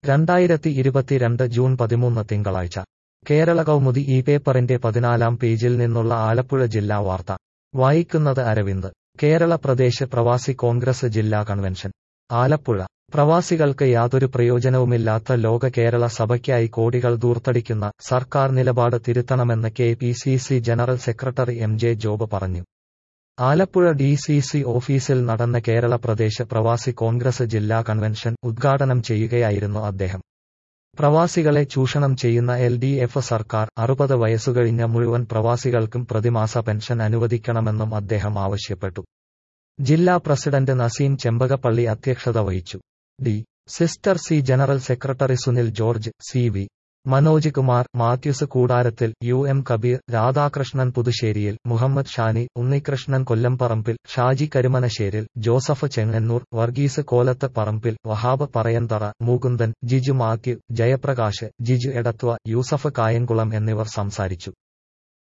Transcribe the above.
രണ്ടായിരത്തി ഇരുപത്തിരണ്ട് ജൂൺ പതിമൂന്ന് തിങ്കളാഴ്ച കേരള കൗമുദി ഈ പേപ്പറിന്റെ പതിനാലാം പേജിൽ നിന്നുള്ള ആലപ്പുഴ ജില്ലാ വാർത്ത വായിക്കുന്നത് അരവിന്ദ് കേരള പ്രദേശ് പ്രവാസി കോൺഗ്രസ് ജില്ലാ കൺവെൻഷൻ ആലപ്പുഴ പ്രവാസികൾക്ക് യാതൊരു പ്രയോജനവുമില്ലാത്ത ലോക കേരള സഭയ്ക്കായി കോടികൾ ദൂർത്തടിക്കുന്ന സർക്കാർ നിലപാട് തിരുത്തണമെന്ന് K P C C general secretary M J Job പറഞ്ഞു ആലപ്പുഴ ഡി സി സി ഓഫീസിൽ നടന്ന കേരള പ്രദേശ് പ്രവാസി കോൺഗ്രസ് ജില്ലാ കൺവെൻഷൻ ഉദ്ഘാടനം ചെയ്യുകയായിരുന്നു അദ്ദേഹം പ്രവാസികളെ ചൂഷണം ചെയ്യുന്ന എൽ ഡി എഫ് സർക്കാർ അറുപത് വയസ്സുകഴിഞ്ഞ മുഴുവൻ പ്രവാസികൾക്കും പ്രതിമാസ പെൻഷൻ അനുവദിക്കണമെന്നും അദ്ദേഹം ആവശ്യപ്പെട്ടു ജില്ലാ പ്രസിഡന്റ് നസീം ചെമ്പകപ്പള്ളി അധ്യക്ഷത വഹിച്ചു D sister C general secretary Sunil George C V Manoj Kumar Mathews Koodarathil U M Kabeer Radhakrishnan Puthusseriyil Muhammad Shani Unnikrishnan Kollamparambil Shaji Karumanasseril Joseph Chengannur Varghese Kolath Parambil Wahab Parayanthara Mukundan Jiju Mathew Jayaprakash Jiju Edathua Yusuf Kayamkulam എന്നിവർ സംസാരിച്ചു